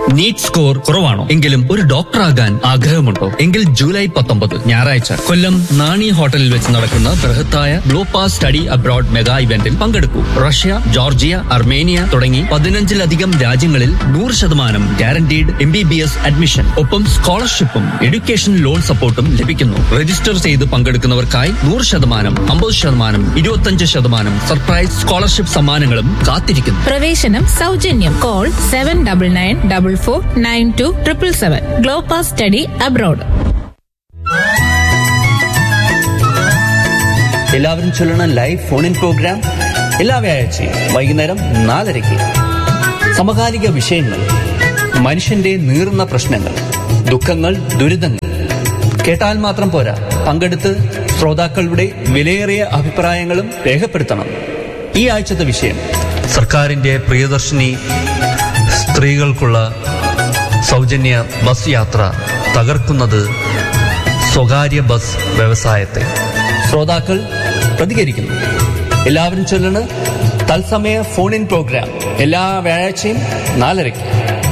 NEET score കുറവാണോ എങ്കിലും ഒരു ഡോക്ടർ ആകാൻ ആഗ്രഹമുണ്ടോ എങ്കിൽ ജൂലൈ പത്തൊമ്പത് ഞായറാഴ്ച കൊല്ലം നാണി ഹോട്ടലിൽ വെച്ച് നടക്കുന്ന ബൃഹത്തായ ഗ്ലോപാസ് സ്റ്റഡി അബ്രോഡ് മെഗാ ഇവന്റിൽ പങ്കെടുക്കൂ റഷ്യ ജോർജിയ അർമേനിയ തുടങ്ങി പതിനഞ്ചിലധികം രാജ്യങ്ങളിൽ നൂറ് ശതമാനം guaranteed M B B S admission ഒപ്പം സ്കോളർഷിപ്പും എഡ്യൂക്കേഷൻ ലോൺ സപ്പോർട്ടും ലഭിക്കുന്നു രജിസ്റ്റർ ചെയ്ത് പങ്കെടുക്കുന്നവർക്കായി നൂറ് ശതമാനം അമ്പത് ശതമാനം ഇരുപത്തഞ്ച് ശതമാനം സർപ്രൈസ് സ്കോളർഷിപ്പ് സമ്മാനങ്ങളും കാത്തിരിക്കുന്നു പ്രവേശനം സൗജന്യം call seven double nine double four nine two triple seven Glopass study abroad എല്ലാവരും ചൊല്ലണ ലൈവ് ഫോൺ ഇൻ പ്രോഗ്രാം എല്ലാ വ്യാഴാഴ്ചയും വൈകുന്നേരം നാലരയ്ക്ക് സമകാലിക വിഷയങ്ങൾ മനുഷ്യന്റെ നീറുന്ന പ്രശ്നങ്ങൾ ദുഃഖങ്ങൾ ദുരിതങ്ങൾ കേട്ടാൽ മാത്രം പോരാ പങ്കെടുത്ത് ശ്രോതാക്കളുടെ വിലയേറിയ അഭിപ്രായങ്ങളും രേഖപ്പെടുത്തണം ഈ ആഴ്ചത്തെ വിഷയം സർക്കാരിന്റെ പ്രിയദർശിനി സ്ത്രീകൾക്കുള്ള സൗജന്യ ബസ് യാത്ര തകർക്കുന്നത് സ്വകാര്യ ബസ് വ്യവസായത്തെ ശ്രോതാക്കൾ പ്രതികരിക്കുന്നു എല്ലാവരും ചൊല്ലണ് തത്സമയ ഫോൺ ഇൻ പ്രോഗ്രാം എല്ലാ വ്യാഴാഴ്ചയും നാലരയ്ക്ക്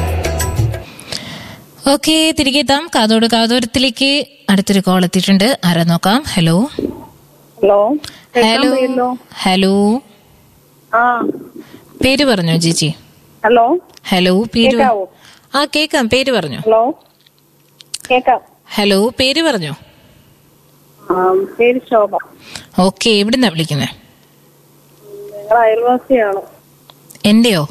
ഓക്കെ തിരികെ എത്താം കാതോട് കാതോരത്തിലേക്ക് അടുത്തൊരു കോൾ എത്തിയിട്ടുണ്ട് ആരാ നോക്കാം hello hello hello hello hello ആ പേര് പറഞ്ഞോ ചേച്ചി ഹലോ ഹലോ പേര് കേക്കാവോ? ആ കേക്കാം പേര് പറഞ്ഞോ ഹലോ കേക്കാം ഹലോ പേര് പറഞ്ഞോ ആ, പേര് ശോഭ ഓക്കെ എവിടുന്നാ വിളിക്കുന്നത് നിങ്ങൾ അയൽവാസിയാണ് എന്റെയോ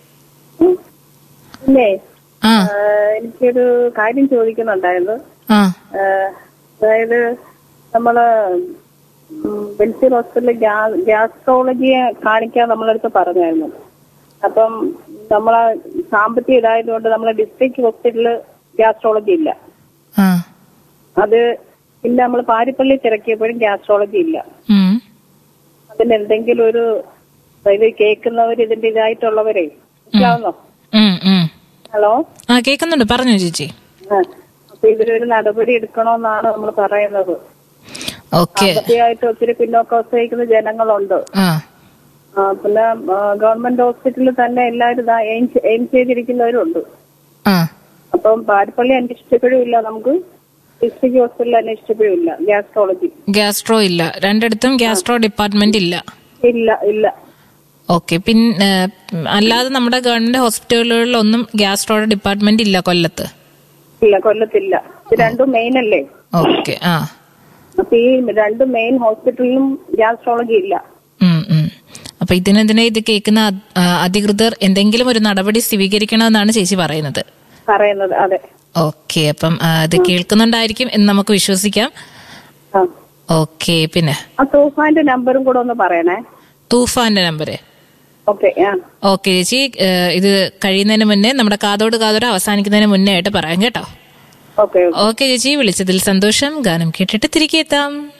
പിന്നെ ആ ആ, എനിക്കൊരു കാര്യം ചോദിക്കുന്നുണ്ടായിരുന്നു ആ ആ, അതായത് നമ്മള് ഉം, ബെൻസീർ ഹോസ്പിറ്റലിൽ ഗ്യാസ്ട്രോളജിയെ കാണിക്കാൻ നമ്മളടുത്ത് പറഞ്ഞായിരുന്നു അപ്പം നമ്മളെ സാമ്പത്തിക ഇതായതുകൊണ്ട് നമ്മളെ ഡിസ്ട്രിക്ട് ഹോസ്പിറ്റലിൽ ഗ്യാസ്ട്രോളജി ഇല്ല ആ അത് പിന്നെ നമ്മൾ പാരിപ്പള്ളി തിരക്കിയപ്പോഴും ഗ്യാസ്ട്രോളജി ഇല്ല ഉം. അതിന് എന്തെങ്കിലും ഒരു ഇത് കേൾക്കുന്നവർ ഇതിന്റെ ഇതായിട്ടുള്ളവരെ മനസ്സിലാവുന്നോ ഉം, ഉം. ഹലോ ആ കേക്കുന്നുണ്ട് പറഞ്ഞോ ചേച്ചി ആ. അപ്പൊ ഇതിലൊരു നടപടി എടുക്കണമെന്നാണ് നമ്മൾ പറയുന്നത് ഓക്കെ സാമ്പത്തികമായിട്ട് ഒത്തിരി പിന്നോക്കാവസ്ഥയിക്കുന്ന ജനങ്ങളുണ്ട് ആ ആ, പിന്നെ ആ, ഗവൺമെന്റ് ഹോസ്പിറ്റലിൽ തന്നെ എല്ലാവരും ഇതാ എയിം ചെ- എയിം ചെയ്തിരിക്കുന്നവരുണ്ട് ആ അപ്പം പാരിപ്പള്ളി അന്വേഷിച്ചപ്പോഴും ഇല്ല നമുക്ക് ഡിസ്ട്രിക്ട് ഹോസ്പിറ്റലിൽ അന്വേഷിച്ചപ്പോഴും ഇല്ല ഗ്യാസ്ട്രോളജി ഗ്യാസ്ട്രോ ഇല്ല രണ്ടിടത്തും ഗ്യാസ്ട്രോ ഡിപ്പാർട്ട്മെന്റ് ഇല്ല ഇല്ല ഇല്ല ഓക്കെ പിന്നെ അല്ലാതെ നമ്മുടെ ഗവൺമെന്റ് ഹോസ്പിറ്റലുകളിലൊന്നും ഗ്യാസ്ട്രോയുടെ ഡിപ്പാർട്ട്മെന്റ് ഇല്ല കൊല്ലത്ത് ഇല്ല കൊല്ലത്തില്ല ഇത് രണ്ടും മെയിൻ അല്ലേ ഓക്കെ ആ അപ്പൊ ഈ രണ്ട് മെയിൻ ഹോസ്പിറ്റലിലും ഗ്യാസ്ട്രോളജി ഇല്ല ഉം, ഉം. അപ്പൊ ഇതിനെതിരെ ഇത് കേൾക്കുന്ന അ- ആ, അധികൃതർ എന്തെങ്കിലും ഒരു നടപടി സ്വീകരിക്കണമെന്നാണ് ചേച്ചി പറയുന്നത് പറയുന്നത് അതെ ഓക്കെ അപ്പം ആ, ഇത് കേൾക്കുന്നുണ്ടായിരിക്കും എന്ന് നമുക്ക് വിശ്വസിക്കാം ആ ഓക്കെ പിന്നെ ആ തൂഫാന്റെ നമ്പറും കൂടെ ഒന്ന് പറയണേ തൂഫാന്റെ നമ്പര് ഓക്കെ ആ ഓക്കെ ചേച്ചി ഏ, ഇത് കഴിയുന്നതിന് മുന്നേ നമ്മുടെ കാതോട് കാതോട് അവസാനിക്കുന്നതിന് മുന്നേ ആയിട്ട് പറയാം കേട്ടോ ഓക്കെ ഓക്കെ ചേച്ചി വിളിച്ചതിൽ സന്തോഷം ഗാനം കേട്ടിട്ട് തിരികെ എത്താം